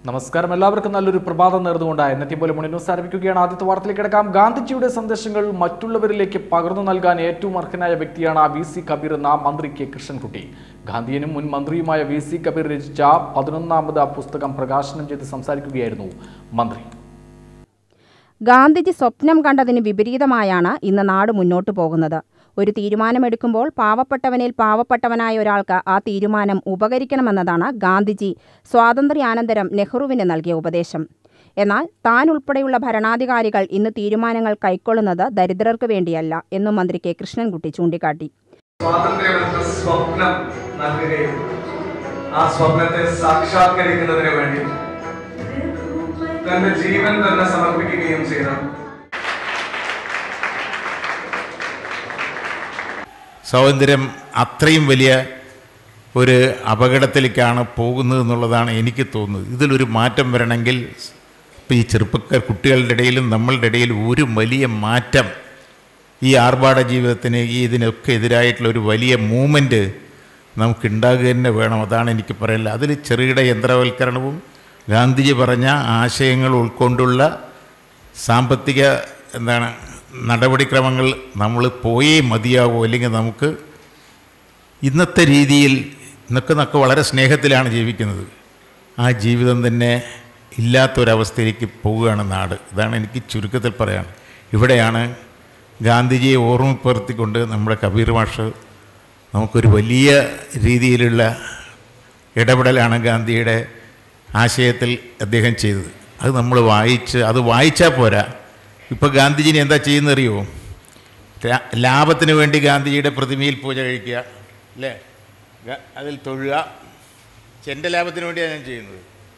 നമസ്കാരം എല്ലാവർക്കും നല്ലൊരു പ്രഭാതം നേർന്നുകൊണ്ട് എന്നത്തെ പോലെ മുന്നിൽ ന്യൂസ് ആരംഭിക്കുകയാണ് ആദ്യത്തെ വാർത്തയിലേക്ക് കിടക്കാം ഗാന്ധിജിയുടെ സന്ദേശങ്ങൾ മറ്റുള്ളവരിലേക്ക് പകർന്നു നൽകാൻ ഏറ്റവും അർഹനായ വ്യക്തിയാണ് വി സി കബീർ എന്ന മന്ത്രി കെ കൃഷ്ണൻകുട്ടി ഗാന്ധിയനും മുൻ മന്ത്രിയുമായ വി സി കബീർ രചിച്ച പതിനൊന്നാമത് പുസ്തകം പ്രകാശനം ചെയ്ത് സംസാരിക്കുകയായിരുന്നു മന്ത്രി ഗാന്ധിജി സ്വപ്നം കണ്ടതിന് വിപരീതമായാണ് ഇന്ന് നാട് മുന്നോട്ടു പോകുന്നത് ഒരു തീരുമാനമെടുക്കുമ്പോൾ പാവപ്പെട്ടവനിൽ പാവപ്പെട്ടവനായ ഒരാൾക്ക് ആ തീരുമാനം ഉപകരിക്കണമെന്നതാണ് ഗാന്ധിജി സ്വാതന്ത്ര്യാനന്തരം നെഹ്റുവിന് നൽകിയ ഉപദേശം എന്നാൽ താൻ ഉൾപ്പെടെയുള്ള ഭരണാധികാരികൾ ഇന്ന് തീരുമാനങ്ങൾ കൈക്കൊള്ളുന്നത് ദരിദ്രർക്ക് വേണ്ടിയല്ല എന്നും മന്ത്രി കെ കൃഷ്ണൻകുട്ടി ചൂണ്ടിക്കാട്ടി സ്വാതന്ത്ര്യമെന്ന സ്വപ്നം നൽകുകയും ആ സ്വപ്നത്തെ സാക്ഷാത്കരിക്കുന്നതിന് വേണ്ടി തന്റെ ജീവൻ തന്നെ സമർപ്പിക്കുകയും ചെയ്ത സ്വാതന്ത്ര്യം അത്രയും വലിയ ഒരു അപകടത്തിലേക്കാണ് പോകുന്നത് എന്നുള്ളതാണ് എനിക്ക് തോന്നുന്നത് ഇതിലൊരു മാറ്റം വരണമെങ്കിൽ ഇപ്പോൾ ഈ ചെറുപ്പക്കാർ കുട്ടികളുടെ ഇടയിലും നമ്മളുടെ ഇടയിലും ഒരു വലിയ മാറ്റം ഈ ആർഭാട ജീവിതത്തിന് ഈ ഇതിനൊക്കെ എതിരായിട്ടുള്ള ഒരു വലിയ മൂവ്മെൻറ്റ് നമുക്ക് ഉണ്ടാകുക തന്നെ വേണം അതാണ് എനിക്ക് പറയാനുള്ളത് അതിൽ ചെറുകിട യന്ത്രവൽക്കരണവും ഗാന്ധിജി പറഞ്ഞ ആശയങ്ങൾ ഉൾക്കൊണ്ടുള്ള സാമ്പത്തിക എന്താണ് നടപടിക്രമങ്ങൾ നമ്മൾ പോയേ മതിയാവൂ അല്ലെങ്കിൽ നമുക്ക് ഇന്നത്തെ രീതിയിൽ ഇന്നൊക്കെ നമുക്ക് വളരെ സ്നേഹത്തിലാണ് ജീവിക്കുന്നത് ആ ജീവിതം തന്നെ ഇല്ലാത്തൊരവസ്ഥയിലേക്ക് പോവുകയാണ് നാട് ഇതാണ് എനിക്ക് ചുരുക്കത്തിൽ പറയാൻ ഇവിടെയാണ് ഗാന്ധിജിയെ ഓർമ്മപ്പെടുത്തിക്കൊണ്ട് നമ്മുടെ കബീർ മാഷ് നമുക്കൊരു വലിയ രീതിയിലുള്ള ഇടപെടലാണ് ഗാന്ധിയുടെ ആശയത്തിൽ അദ്ദേഹം ചെയ്തത് അത് നമ്മൾ വായിച്ച് അത് വായിച്ചാൽ പോരാ ഇപ്പോൾ ഗാന്ധിജിനെ എന്താ ചെയ്യുന്നറിയോ ലാ- ലാഭത്തിന് വേണ്ടി ഗാന്ധിജിയുടെ പ്രതിമയിൽ പൂജ കഴിക്കുക അല്ലേ ഗ- അതിൽ തൊഴുക എൻ്റെ ലാഭത്തിന് വേണ്ടിയാണ് ഞാൻ ചെയ്യുന്നത്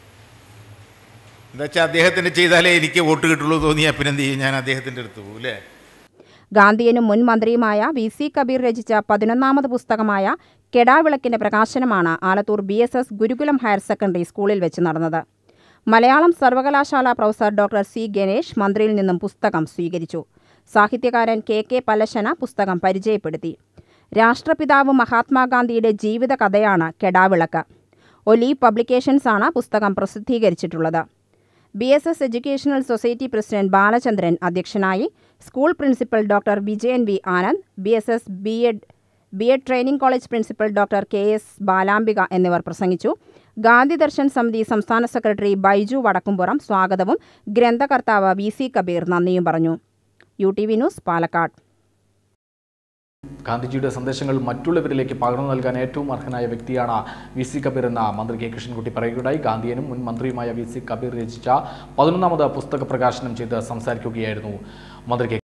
എന്താ വെച്ചാൽ അദ്ദേഹത്തിന് ചെയ്താലേ എനിക്ക് വോട്ട് കിട്ടുള്ളൂ തോന്നിയാൽ പിന്നെ എന്ത് ചെയ്യും ഞാൻ അദ്ദേഹത്തിൻ്റെ അടുത്ത് പോകും അല്ലേ ഗാന്ധിയനും മുൻ മന്ത്രിയുമായ വി സി കബീർ രചിച്ച പതിനൊന്നാമത് പുസ്തകമായ കെടാവിളക്കിന്റെ പ്രകാശനമാണ് Alathur B S S Gurukulam higher secondary സ്കൂളിൽ വെച്ച് നടന്നത് മലയാളം സർവകലാശാല പ്രൊഫസർ ഡോക്ടർ സി ഗണേഷ് മന്ത്രിയിൽ നിന്നും പുസ്തകം സ്വീകരിച്ചു സാഹിത്യകാരൻ കെ കെ പലശന പുസ്തകം പരിചയപ്പെടുത്തി രാഷ്ട്രപിതാവ് മഹാത്മാഗാന്ധിയുടെ ജീവിത കഥയാണ് കെടാവിളക്ക് ഒലീവ് പബ്ലിക്കേഷൻസ് ആണ് പുസ്തകം പ്രസിദ്ധീകരിച്ചിട്ടുള്ളത് B S S educational society president Balachandran അധ്യക്ഷനായി school principal doctor Vijayan V Anand B S S B Ed B Ed training college principal doctor K S Balambika എന്നിവർ പ്രസംഗിച്ചു ഗാന്ധി ദർശൻ സമിതി സംസ്ഥാന സെക്രട്ടറി ബൈജു വടക്കുംപുറം സ്വാഗതവും ഗ്രന്ഥകർത്താവ് വി സി കബീർ നന്ദിയും പറഞ്ഞു U T V news Palakkad ഗാന്ധിജിയുടെ സന്ദേശങ്ങൾ മറ്റുള്ളവരിലേക്ക് പകർന്നു നൽകാൻ ഏറ്റവും അർഹനായ വ്യക്തിയാണ് വി സി കബീർ എന്ന മന്ത്രി കെ കൃഷ്ണൻകുട്ടി പറയുകയുണ്ടായി ഗാന്ധിയനും മുൻ മന്ത്രിയുമായ വി സി കബീർ രചിച്ച പതിനൊന്നാമത് പുസ്തക പ്രകാശനം ചെയ്ത് സംസാരിക്കുകയായിരുന്നു മന്ത്രി കെ